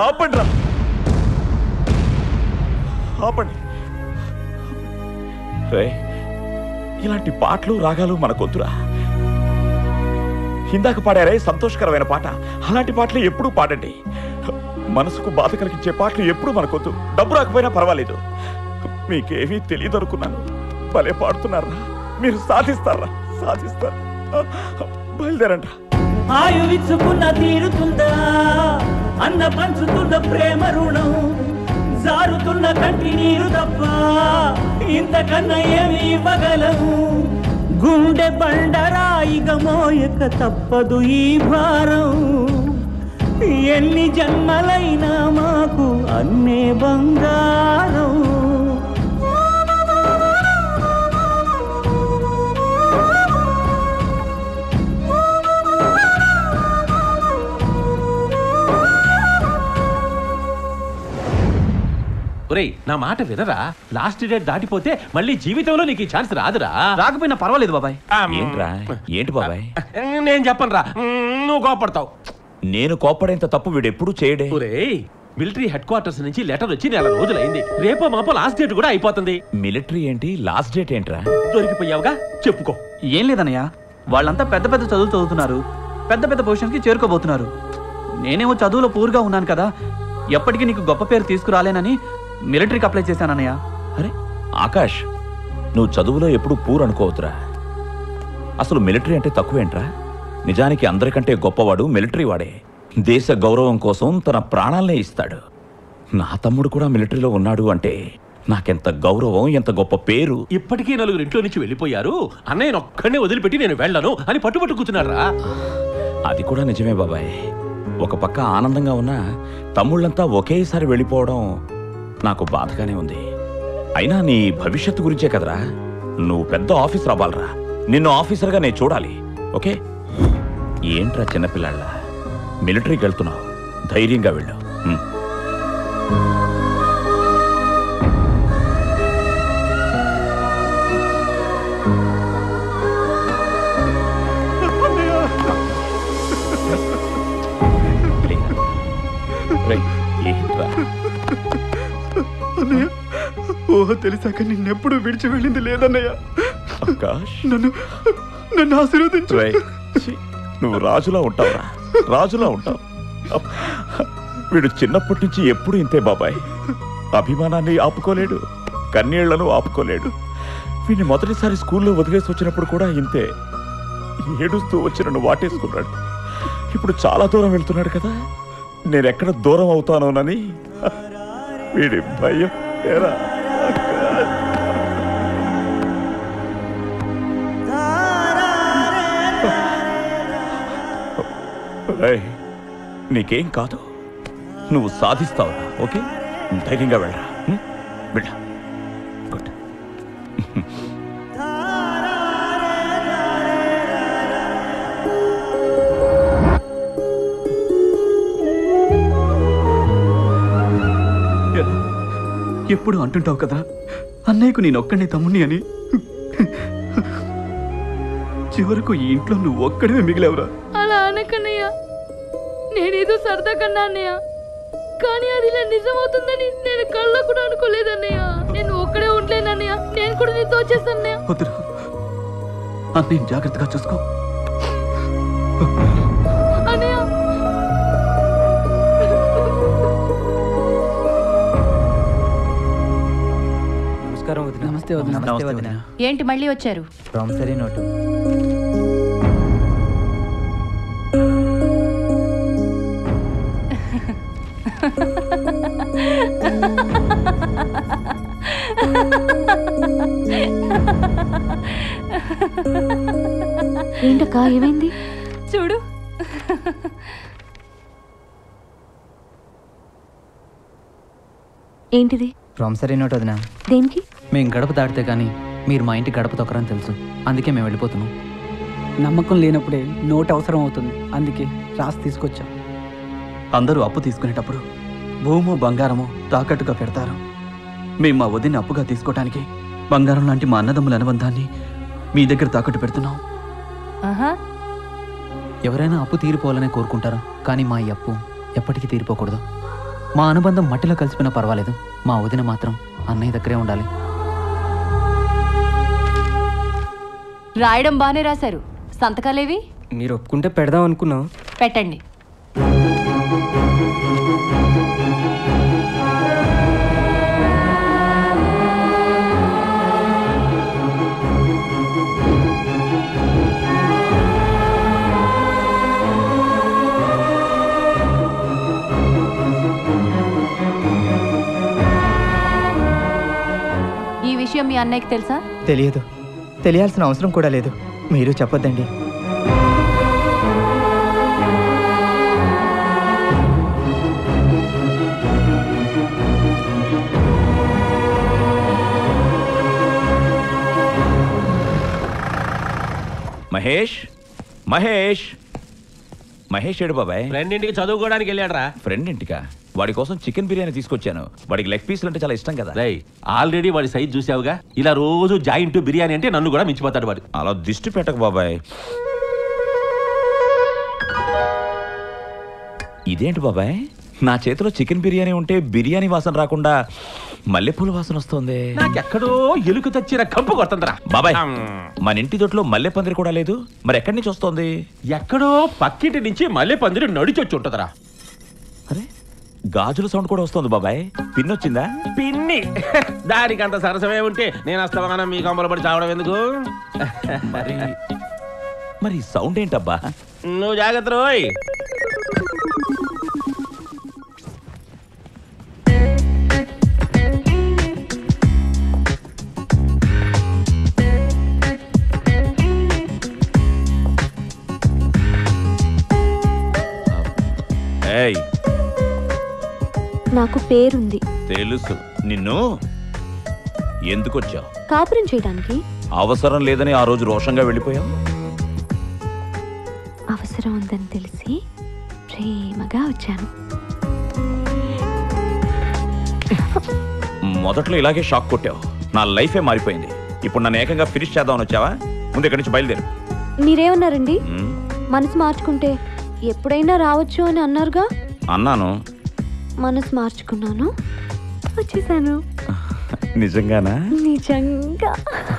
ఆపండి రా ఆపండి రే ఇలాంటి పాటలు రాగాలు మనకొద్దురా ఇందాక పాడారే సంతోషకరమైన పాట అలాంటి పాటలు ఎప్పుడూ పాడండి మనసుకు బాధ కలిగించే పాటలు ఎప్పుడూ మనకొద్దు డబ్బు రాకపోయినా పర్వాలేదు మీకేమీ తెలియదు అనుకున్నాను భలే పాడుతున్నారా మీరు సాధిస్తారా సాధిస్తారు బయలుదేరండి ఆయువిచ్చుకున్న తీరుతుందా అన్న పంచుతున్న ప్రేమ రుణం జారుతున్న కంటి నీరు తప్ప ఇంతకన్నా ఏమి ఇవ్వగలము గుండె బండరాయిగ మోయక తప్పదు ఈ భారం ఎన్ని జన్మలైనా మాకు అన్నే బంగారం ఒరేయ్ నా మాట వినరా లాస్ట్ డేట్ దాటిపోతే మళ్ళీ జీవితంలో నీకు ఈ ఛాన్స్ రాదురా రాకపోయినా పర్వాలేదు బాబాయ్ ఏంట్రా ఏంటి బాబాయ్ నేను చెప్పను రా నువ్వు కోపడతావు నేను కోప్పడేంత తప్పు వీడెప్పుడు చేయడే ఒరేయ్ మిలిటరీ హెడ్ క్వార్టర్స్ నుంచి లెటర్ వచ్చి నెల రోజులైంది రేపో మాపో లాస్ట్ డేట్ కూడా అయిపోతుంది మిలిటరీ ఏంటి లాస్ట్ డేట్ ఏంట్రా దొరికిపోయావుగా చెప్పుకో ఏం లేదన్నయ్య వాళ్ళంతా పెద్ద పెద్ద చదువులు చదువుతున్నారు పెద్ద పెద్ద పొజిషన్స్కి చేరుకోబోతున్నారు నేనేమో చదువులో పూర్గా ఉన్నాను కదా ఎప్పటికీ నీకు గొప్ప పేరు తీసుకురాలేనని మిలిటరీకి అప్లై చేశానన్నయ్య అరే ఆకాష్ నువ్వు చదువులో ఎప్పుడు పూర్ అనుకోవద్దురా అసలు మిలిటరీ అంటే తక్కువేంట్రా నిజానికి అందరికంటే గొప్పవాడు మిలిటరీ వాడే దేశ గౌరవం కోసం తన ప్రాణాలనే ఇస్తాడు నా తమ్ముడు కూడా మిలిటరీలో ఉన్నాడు అంటే నాకెంత గౌరవం ఎంత గొప్ప పేరు ఇప్పటికీ నలుగురు ఇంట్లో నుంచి వెళ్ళిపోయారు అన్నయ్య ఒక్కడే వదిలిపెట్టి నేను వెళ్ళను అని పట్టుబట్టు కూర్చున్నారా అది కూడా నిజమే బాబాయ్ ఒక పక్క ఆనందంగా ఉన్నా తమ్ముళ్ళంతా ఒకేసారి వెళ్ళిపోవడం నాకు బాధగానే ఉంది అయినా నీ భవిష్యత్తు గురించే కదరా నువ్వు పెద్ద ఆఫీసర్ అవ్వాలరా నిన్ను ఆఫీసర్గా నేను చూడాలి ఓకే ఏంట్రా చిన్నపిల్లాళ్ళ మిలిటరీకి వెళ్తున్నావు ధైర్యంగా వెళ్ళు హ్మ్. రేయ్, ఏంట్రా అన్నయ్య ఊహ తెలిసాక నిన్నెప్పుడు విడిచి వెళ్ళింది లేదన్నయ్య ఆకాష్ నన్ను నన్ను ఆశీర్వదించు రేయ్, ఛీ, నువ్వు రాజులా ఉంటావురా రాజులా ఉంటావు వీడు చిన్నప్పటి నుంచి ఎప్పుడు ఇంతే బాబాయ్ అభిమానాన్ని ఆపుకోలేడు కన్నీళ్లను ఆపుకోలేడు వీడిని మొదటిసారి స్కూల్లో వదిలేసి వచ్చినప్పుడు కూడా ఇంతే ఏడుస్తూ వచ్చి నన్ను వాటేసుకున్నాడు ఇప్పుడు చాలా దూరం వెళ్తున్నాడు కదా నేను ఎక్కడ దూరం అవుతానోనని వీడి భయం ఏరా రేయ్, నీకేం కాదు నువ్వు సాధిస్తావురా ఓకే ధైర్యంగా వెళ్ళరా హ్మ్? వెళ్ళ గుడ్ ఎప్పుడు అంటుంటావు కదా అన్నయ్యకు నేను ఒక్కడే తమ్ముని అని చివరకు ఈ ఇంట్లో నువ్వు ఒక్కడే మిగిలేవురా అలా అనకన్నయ్య నేనేదో సరదా కన్నా అన్నయ్య కానీ అది ఇలా నిజమవుతుందని నేను కళ్ళ కూడా అనుకోలేదన్నయ్య నేను ఒక్కడే ఉండలేనన్నయ్య నేను కూడా నీతో వచ్చేస్తానన్నయ్య వద్దురా అన్నయ్య జాగ్రత్తగా చూసుకో అన్నయ్య నమస్కారం వదిన నమస్తే వదిన. నమస్తే నమస్తే వదిన వదిన. ఏంటి మళ్ళీ వచ్చారు ప్రామిసరీ నోటు ఏంటక్క ఏమైంది చూడు ఏంటిది ప్రామిసరీ నోట్ వదిన దేనికి మేము గడప దాటితే కానీ మీరు మా ఇంటి గడప తొక్కరని తెలుసు అందుకే మేము వెళ్ళిపోతున్నాం నమ్మకం లేనప్పుడే నోట్ అవసరం అవుతుంది అందుకే రాసి తీసుకొచ్చాం అందరూ అప్పు తీసుకునేటప్పుడు భూమో బంగారమో తాకట్టుగా పెడతారు మేము మా వదిన అప్పుగా తీసుకోవటానికి బంగారం లాంటి మా అన్నదమ్ముల అనుబంధాన్ని మీ దగ్గర తాకట్టు పెడుతున్నాం ఆహా ఎవరైనా అప్పు తీరిపోవాలనే కోరుకుంటారు కానీ మా ఈ అప్పు ఎప్పటికీ తీరిపోకూడదు మా అనుబంధం మట్టిలో కలిసిపోయినా పర్వాలేదు మా వదిన మాత్రం అన్నయ్య దగ్గరే ఉండాలి రాయడం బానే రాశారు సంతకాలేవి మీరు ఒప్పుకుంటే పెడదాం అనుకున్నాం పెట్టండి ఈ విషయం మీ అన్నయ్యకి తెలుసా తెలియదు తెలియాల్సిన అవసరం కూడా లేదు మీరు చెప్పొద్దండి మహేష్ మహేష్ మహేష్ ఏడు బాబాయ్ ఫ్రెండ్ ఇంటికి చదువుకోవడానికి వెళ్ళాడరా ఫ్రెండ్ ఇంటికా వాడి కోసం చికెన్ బిర్యానీ తీసుకొచ్చాను వాడికి లెగ్ పీసులు అంటే చాలా ఇష్టం కదా రై ఆల్రెడీ వాడి సైజ్ చూసావుగా ఇలా రోజు జాయింట్ బిర్యానీ అంటే నన్ను కూడా మించిపోతాడు వాడు అలా దిష్టి పెట్టకు బాబాయ్ ఇదేంటి బాబాయ్ నా చేతిలో చికెన్ బిర్యానీ ఉంటే బిర్యానీ వాసన రాకుండా మల్లెపూల వాసన వస్తుంది నాకెక్కడో ఎలుక తెచ్చిన కంపు కొడుతుందిరా బాబాయ్ మన ఇంటి దొడ్లో మల్లె పందిరి కూడా లేదు మరి ఎక్కడి నుంచి వస్తుంది ఎక్కడో పక్కింటి నుంచి మల్లె పందిరి నడిచొచ్చి ఉంటుందిరా అరే గాజుల సౌండ్ కూడా వస్తుంది బాబాయ్ పిన్ వచ్చిందా పిన్ని దానికి అంత సరసమే ఉంటే నేను అస్తమానం మీ కంబలు పడి చావడం ఎందుకు మరి మరి ఈ సౌండ్ ఏంటబ్బా నువ్వు జాగ్రత్త రోయ్ ఏయ్ నాకు పేరుంది తెలుసు నిన్ను ఎందుకు వచ్చావు కాపురం చేయడానికి అవసరం లేదని ఆ రోజు రోషంగా వెళ్ళిపోయావు అవసరం ఉందని తెలిసి ప్రేమగా వచ్చాను మొదట్లో ఇలాగే షాక్ కొట్టావు నా లైఫే మారిపోయింది ఇప్పుడు నన్ను ఏకంగా ఫినిష్ చేద్దామని వచ్చావా ముందు ఇక్కడి నుంచి బయలుదేరు మీరేమన్నారండి ఉమ్, మనసు మార్చుకుంటే ఎప్పుడైనా రావచ్చు అని అన్నారుగా అన్నాను మనసు మార్చుకున్నాను వచ్చేసాను నిజంగానా నిజంగా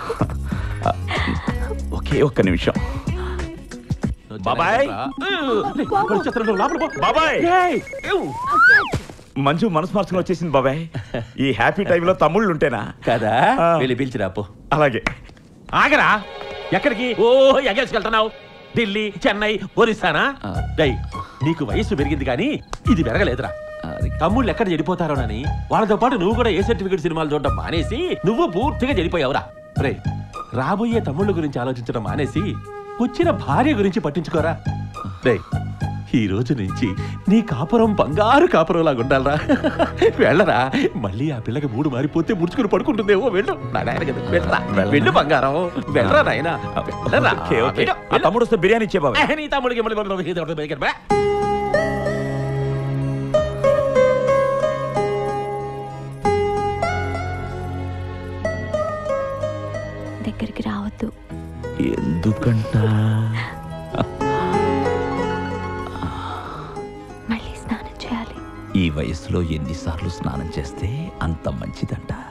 ఒకే ఒక్క నిమిషం బాబాయ్ బాబాయ్ మంజు మనసు మార్చుకుని వచ్చేసింది బాబాయ్ ఈ హ్యాపీ టైంలో తమ్ముళ్ళు ఉంటేనా కదా ఆ. వెళ్ళి పిలిచిరా పో అలాగే ఆగరా ఎక్కడికి ఓ ఎగేసుకెళ్తున్నావు ఢిల్లీ చెన్నై ఒరిస్సానా డై నీకు వయసు పెరిగింది కానీ ఇది పెరగలేదురా తమ్ముళ్ళు ఎక్కడ చెడిపోతారోనని వాళ్ళతో పాటు నువ్వు కూడా ఏ సర్టిఫికేట్ సినిమాలు చూడడం మానేసి నువ్వు పూర్తిగా చెడిపోయావురా రే రాబోయే తమ్ముళ్ళ గురించి ఆలోచించడం మానేసి వచ్చిన భార్య గురించి పట్టించుకోరా రే ఈ రోజు నుంచి నీ కాపురం బంగారు కాపురం లాగా ఉండాలరా వెళ్ళరా మళ్ళీ ఆ పిల్లకి మూడు మారిపోతే ముడుచుకుని పడుకుంటుందేమో వెళ్ళు నా నాయన కదా వెళ్ళరా వెళ్ళు బంగారం వెళ్ళరా నాయన వెళ్ళరా ఓకే, ఓకే. వెళ్ళు, ఆ తమ్ముడు వస్తే బిర్యానీ ఇచ్చే బాబాయ్ వెళ్ళు. నీ తమ్ముడికి మళ్ళీ మళ్ళీ ఇది ఒకటి బయటికి రా. దగ్గరికి రావద్దు ఎందుకంట మళ్ళీ స్నానం చేయాలి ఈ వయసులో ఎన్నిసార్లు స్నానం చేస్తే అంత మంచిదంట